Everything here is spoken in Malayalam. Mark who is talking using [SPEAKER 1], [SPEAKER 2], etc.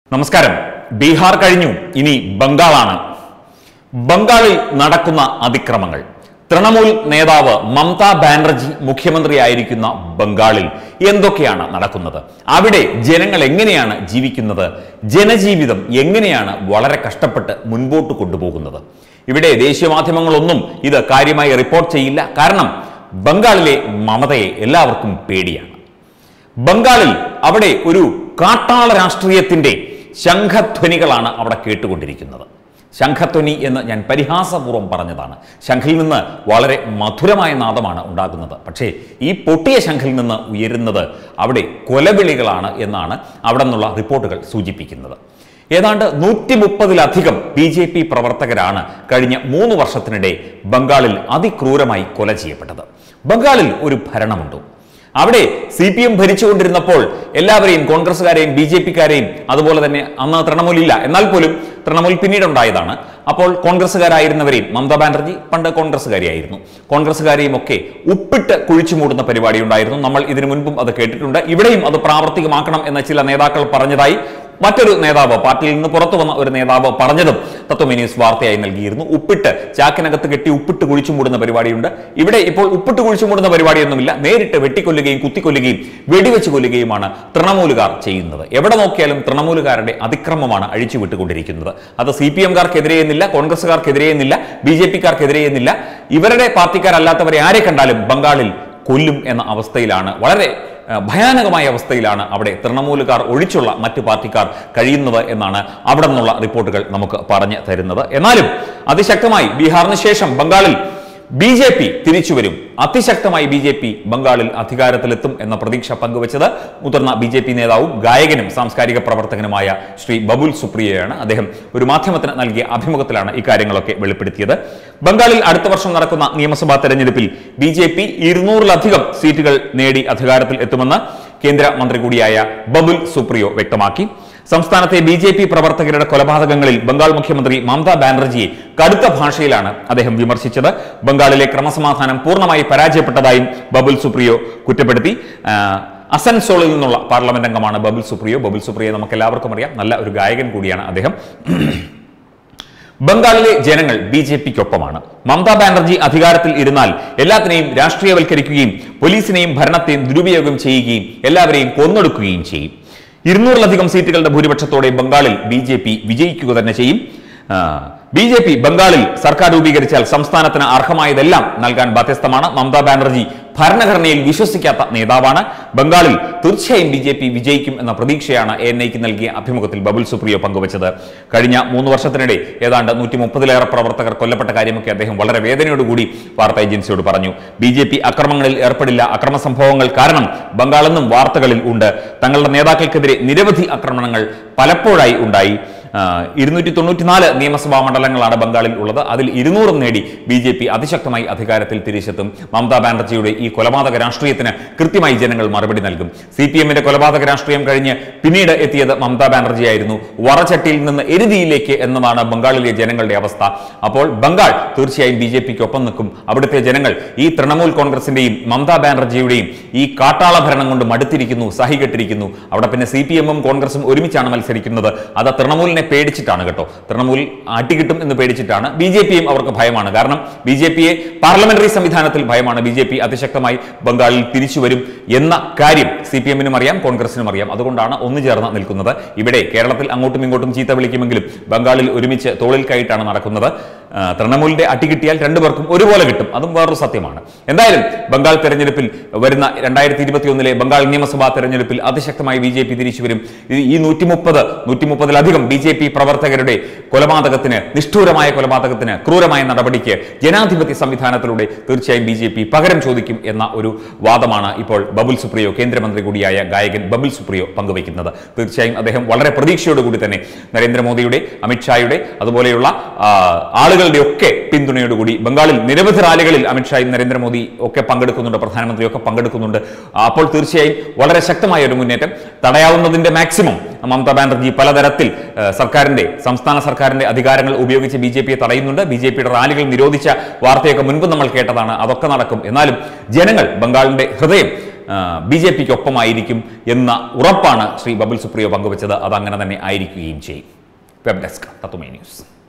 [SPEAKER 1] നമസ്കാരം ബീഹാർ കഴിഞ്ഞു ഇനി ബംഗാളാണ് ബംഗാളിൽ നടക്കുന്ന അതിക്രമങ്ങൾ തൃണമൂൽ നേതാവ് മമതാ ബാനർജി മുഖ്യമന്ത്രിയായിരിക്കുന്ന ബംഗാളിൽ എന്തൊക്കെയാണ് നടക്കുന്നത് അവിടെ ജനങ്ങൾ എങ്ങനെയാണ് ജീവിക്കുന്നത് ജനജീവിതം എങ്ങനെയാണ് വളരെ കഷ്ടപ്പെട്ട് മുൻപോട്ട് കൊണ്ടുപോകുന്നത് ഇവിടെ ദേശീയ മാധ്യമങ്ങളൊന്നും ഇത് കാര്യമായി റിപ്പോർട്ട് ചെയ്യില്ല കാരണം ബംഗാളിലെ മമതയെ എല്ലാവർക്കും പേടിയാണ് ബംഗാളിൽ അവിടെ ഒരു കാട്ടാള രാഷ്ട്രീയത്തിന്റെ ശംഖധ്വനികളാണ് അവിടെ കേട്ടുകൊണ്ടിരിക്കുന്നത് ശംഖധ്വനി എന്ന് ഞാൻ പരിഹാസപൂർവ്വം പറഞ്ഞതാണ് ശംഖിൽ നിന്ന് വളരെ മധുരമായ നാദമാണ് ഉണ്ടാകുന്നത് പക്ഷേ ഈ പൊട്ടിയ ശംഖിൽ നിന്ന് ഉയരുന്നത് അവിടെ കൊലവിളികളാണ് എന്നാണ് അവിടെ നിന്നുള്ള റിപ്പോർട്ടുകൾ സൂചിപ്പിക്കുന്നത് ഏതാണ്ട് നൂറ്റി മുപ്പതിലധികം ബി ജെ പി പ്രവർത്തകരാണ് കഴിഞ്ഞ മൂന്ന് വർഷത്തിനിടെ ബംഗാളിൽ അതിക്രൂരമായി കൊല ചെയ്യപ്പെട്ടത് ബംഗാളിൽ ഒരു ഭരണമുണ്ടോ അവിടെ സി പി എം ഭരിച്ചുകൊണ്ടിരുന്നപ്പോൾ എല്ലാവരെയും കോൺഗ്രസ്സുകാരെയും ബി ജെ പിക്കാരെയും അതുപോലെ തന്നെ അന്ന് തൃണമൂലില്ല എന്നാൽ പോലും തൃണമൂൽ പിന്നീട് ഉണ്ടായതാണ് അപ്പോൾ കോൺഗ്രസ്സുകാരായിരുന്നവരെയും മമതാ ബാനർജി പണ്ട് കോൺഗ്രസ്സുകാരിയായിരുന്നു കോൺഗ്രസ്സുകാരെയും ഒക്കെ ഉപ്പിട്ട് കുഴിച്ചു മൂടുന്ന പരിപാടി ഉണ്ടായിരുന്നു നമ്മൾ ഇതിനു മുൻപും അത് കേട്ടിട്ടുണ്ട് ഇവിടെയും അത് പ്രാവർത്തികമാക്കണം എന്ന് ചില നേതാക്കൾ പറഞ്ഞതായി മറ്റൊരു നേതാവ് പാർട്ടിയിൽ നിന്ന് പുറത്തു വന്ന ഒരു നേതാവ് പറഞ്ഞതും തത്വമേ ന്യൂസ് വാർത്തയായി നൽകിയിരുന്നു ഉപ്പിട്ട് ചാക്കിനകത്ത് കെട്ടി ഉപ്പിട്ട് കുഴിച്ചു മൂടുന്ന പരിപാടിയുണ്ട് ഇവിടെ ഇപ്പോൾ ഉപ്പിട്ട് കുഴിച്ചു മൂടുന്ന പരിപാടിയൊന്നുമില്ല നേരിട്ട് വെട്ടിക്കൊല്ലുകയും കുത്തിക്കൊല്ലുകയും വെടിവെച്ച് കൊല്ലുകയുമാണ് തൃണമൂലുകാർ ചെയ്യുന്നത് എവിടെ നോക്കിയാലും തൃണമൂലുകാരുടെ അതിക്രമമാണ് അഴിച്ചുവിട്ടുകൊണ്ടിരിക്കുന്നത് അത് സി പി എംകാർക്കെതിരെ എന്നില്ല കോൺഗ്രസ്സുകാർക്കെതിരെ എന്നില്ല ബി ജെ പിക്കാർക്കെതിരെ എന്നില്ല ഇവരുടെ പാർട്ടിക്കാരല്ലാത്തവരെ ആരെ കണ്ടാലും ബംഗാളിൽ കൊല്ലും എന്ന അവസ്ഥയിലാണ് വളരെ ഏഹ്, ഭയാനകമായ അവസ്ഥയിലാണ് അവിടെ തൃണമൂലുകാർ ഒഴിച്ചുള്ള മറ്റു പാർട്ടിക്കാർ കഴിയുന്നത് എന്നാണ് അവിടെ നിന്നുള്ള റിപ്പോർട്ടുകൾ നമുക്ക് പറഞ്ഞു തരുന്നത് എന്നാലും അതിശക്തമായി ബീഹാറിന് ശേഷം ബംഗാളിൽ ബി ജെ പി തിരിച്ചുവരും അതിശക്തമായി ബി ജെ പി ബംഗാളിൽ അധികാരത്തിലെത്തും എന്ന പ്രതീക്ഷ പങ്കുവച്ചത് മുതിർന്ന ബി ജെ പി നേതാവും ഗായകനും സാംസ്കാരിക പ്രവർത്തകനുമായ ശ്രീ ബബുൽ സുപ്രിയയാണ് അദ്ദേഹം ഒരു മാധ്യമത്തിന് നൽകിയ അഭിമുഖത്തിലാണ് ഇക്കാര്യങ്ങളൊക്കെ വെളിപ്പെടുത്തിയത് ബംഗാളിൽ അടുത്ത വർഷം നടക്കുന്ന നിയമസഭാ തെരഞ്ഞെടുപ്പിൽ ബി ജെ പി ഇരുന്നൂറിലധികം സീറ്റുകൾ നേടി അധികാരത്തിൽ എത്തുമെന്ന് കേന്ദ്ര മന്ത്രി കൂടിയായ ബബുൽ സുപ്രിയോ വ്യക്തമാക്കി സംസ്ഥാനത്തെ ബി ജെ പി പ്രവർത്തകരുടെ കൊലപാതകങ്ങളിൽ ബംഗാൾ മുഖ്യമന്ത്രി മമതാ ബാനർജിയെ കടുത്ത ഭാഷയിലാണ് അദ്ദേഹം വിമർശിച്ചത് ബംഗാളിലെ ക്രമസമാധാനം പൂർണ്ണമായി പരാജയപ്പെട്ടതായും ബബുൽ സുപ്രിയോ കുറ്റപ്പെടുത്തി ആ, അസൻസോളിൽ നിന്നുള്ള പാർലമെന്റ് അംഗമാണ് ബബുൽ സുപ്രിയോ ബബുൽ സുപ്രിയോ നമുക്ക് എല്ലാവർക്കും അറിയാം നല്ല ഒരു ഗായകൻ കൂടിയാണ് അദ്ദേഹം ബംഗാളിലെ ജനങ്ങൾ ബി ജെ പിക്കൊപ്പമാണ് മമതാ ബാനർജി അധികാരത്തിൽ ഇരുന്നാൽ എല്ലാത്തിനെയും രാഷ്ട്രീയവൽക്കരിക്കുകയും പോലീസിനെയും ഭരണത്തെയും ദുരുപയോഗം ചെയ്യുകയും എല്ലാവരെയും കൊന്നൊടുക്കുകയും ചെയ്യും ഇരുന്നൂറിലധികം സീറ്റുകളുടെ ഭൂരിപക്ഷത്തോടെ ബംഗാളിൽ ബി ജെ പി വിജയിക്കുക തന്നെ ചെയ്യും ബി ജെ പി ബംഗാളിൽ സർക്കാർ രൂപീകരിച്ചാൽ സംസ്ഥാനത്തിന് അർഹമായതെല്ലാം നൽകാൻ ബാധ്യസ്ഥമാണ് മമതാ ബാനർജി ഭരണഘടനയിൽ വിശ്വസിക്കാത്ത നേതാവാണ് ബംഗാളിൽ തീർച്ചയായും ബി ജെ പി വിജയിക്കും എന്ന പ്രതീക്ഷയാണ് എ എൻ ഐക്ക് നൽകിയ അഭിമുഖത്തിൽ ബബുൽ സുപ്രിയോ പങ്കുവച്ചത് കഴിഞ്ഞ മൂന്ന് വർഷത്തിനിടെ ഏതാണ്ട് നൂറ്റി മുപ്പതിലേറെ പ്രവർത്തകർ കൊല്ലപ്പെട്ട കാര്യമൊക്കെ അദ്ദേഹം വളരെ വേദനയോടുകൂടി വാർത്താ ഏജൻസിയോട് പറഞ്ഞു ബി ജെ പി അക്രമങ്ങളിൽ ഏർപ്പെടില്ല അക്രമ സംഭവങ്ങൾ കാരണം ബംഗാളെന്നും വാർത്തകളിൽ ഉണ്ട് തങ്ങളുടെ നേതാക്കൾക്കെതിരെ നിരവധി ആക്രമണങ്ങൾ പലപ്പോഴായി ഉണ്ടായി ഇരുന്നൂറ്റി തൊണ്ണൂറ്റിനാല് നിയമസഭാ മണ്ഡലങ്ങളാണ് ബംഗാളിൽ ഉള്ളത് അതിൽ ഇരുന്നൂറും നേടി ബി ജെ പി അതിശക്തമായി അധികാരത്തിൽ തിരിച്ചെത്തും മമതാ ബാനർജിയുടെ ഈ കൊലപാതക രാഷ്ട്രീയത്തിന് കൃത്യമായി ജനങ്ങൾ മറുപടി നൽകും സി പി എമ്മിന്റെ കൊലപാതക രാഷ്ട്രീയം കഴിഞ്ഞ് പിന്നീട് എത്തിയത് മമതാ ബാനർജി ആയിരുന്നു വറചട്ടിയിൽ നിന്ന് എരുതിയിലേക്ക് എന്നതാണ് ബംഗാളിലെ ജനങ്ങളുടെ അവസ്ഥ അപ്പോൾ ബംഗാൾ തീർച്ചയായും ബി ജെ പിക്ക് ഒപ്പം നിൽക്കും അവിടുത്തെ ജനങ്ങൾ ഈ തൃണമൂൽ കോൺഗ്രസിന്റെയും മമതാ ബാനർജിയുടെയും ഈ കാട്ടാള ഭരണം കൊണ്ട് മടുത്തിരിക്കുന്നു സഹികെട്ടിരിക്കുന്നു അവിടെ പിന്നെ സി പി എമ്മും കോൺഗ്രസും ഒരുമിച്ചാണ് മത്സരിക്കുന്നത് അത് തൃണമൂലിനെ പേടിച്ചിട്ടാണ് കേട്ടോ തൃണമൂൽ ആട്ടിക്കിട്ടും എന്ന് പേടിച്ചിട്ടാണ് ബി ജെ പിയും അവർക്ക് ഭയമാണ് കാരണം ബി ജെ പിയെ പാർലമെന്ററി സംവിധാനത്തിൽ ഭയമാണ് ബി ജെ പി അതിശക്തമായി ബംഗാളിൽ തിരിച്ചു വരും എന്ന കാര്യം സി പി എമ്മിനും അറിയാം കോൺഗ്രസിനും അറിയാം അതുകൊണ്ടാണ് ഒന്നു ചേർന്ന് നിൽക്കുന്നത് ഇവിടെ കേരളത്തിൽ അങ്ങോട്ടും ഇങ്ങോട്ടും ചീത്ത വിളിക്കുമെങ്കിലും ബംഗാളിൽ ഒരുമിച്ച് തോളിൽ കൈയിട്ടാണ് നടക്കുന്നത് ആ, തൃണമൂലിന്റെ അട്ടി കിട്ടിയാൽ രണ്ടുപേർക്കും ഒരുപോലെ കിട്ടും അതും വേറൊരു സത്യമാണ് എന്തായാലും ബംഗാൾ തെരഞ്ഞെടുപ്പിൽ വരുന്ന രണ്ടായിരത്തി ഇരുപത്തി ഒന്നിലെ ബംഗാൾ നിയമസഭാ തെരഞ്ഞെടുപ്പിൽ അതിശക്തമായി ബി ജെ പി തിരിച്ചു വരും ഈ- ഈ നൂറ്റി മുപ്പത് നൂറ്റി മുപ്പതിലധികം ബി ജെ പി പ്രവർത്തകരുടെ കൊലപാതകത്തിന് നിഷ്ഠൂരമായ കൊലപാതകത്തിന് ക്രൂരമായ നടപടിക്ക് ജനാധിപത്യ സംവിധാനത്തിലൂടെ തീർച്ചയായും ബി ജെ പി പകരം ചോദിക്കും എന്ന ഒരു വാദമാണ് ഇപ്പോൾ ബബുൽ സുപ്രിയോ കേന്ദ്രമന്ത്രി കൂടിയായ ഗായകൻ ബബുൽ സുപ്രിയോ പങ്കുവയ്ക്കുന്നത് തീർച്ചയായും അദ്ദേഹം വളരെ പ്രതീക്ഷയോടുകൂടി തന്നെ നരേന്ദ്രമോദിയുടെ അമിത്ഷായുടെ അതുപോലെയുള്ള ആ, ആളുകളുടെ ഒക്കെ പിന്തുണയോടുകൂടി ബംഗാളിൽ നിരവധി റാലികളിൽ അമിത്ഷായും നരേന്ദ്രമോദി ഒക്കെ പങ്കെടുക്കുന്നുണ്ട് പ്രധാനമന്ത്രി ഒക്കെ പങ്കെടുക്കുന്നുണ്ട് അപ്പോൾ തീർച്ചയായും വളരെ ശക്തമായ ഒരു മുന്നേറ്റം തടയാവുന്നതിന്റെ മാക്സിമം മമതാ ബാനർജി പലതരത്തിൽ ആ, സർക്കാരിന്റെ സംസ്ഥാന സർക്കാരിന്റെ അധികാരങ്ങൾ ഉപയോഗിച്ച് ബി ജെ പിയെ തടയുന്നുണ്ട് ബി ജെ പിയുടെ റാലികൾ നിരോധിച്ച വാർത്തയൊക്കെ മുൻപ് നമ്മൾ കേട്ടതാണ് അതൊക്കെ നടക്കും എന്നാലും ജനങ്ങൾ ബംഗാളിന്റെ ഹൃദയം ബി ജെ പിക്ക് ഒപ്പമായിരിക്കും എന്ന ഉറപ്പാണ് ശ്രീ ബബുൽ സുപ്രിയോ പങ്കുവച്ചത് അത് അങ്ങനെ തന്നെ ആയിരിക്കുകയും ചെയ്യും വെബ് ഡെസ്ക് തത്തുമേ ന്യൂസ്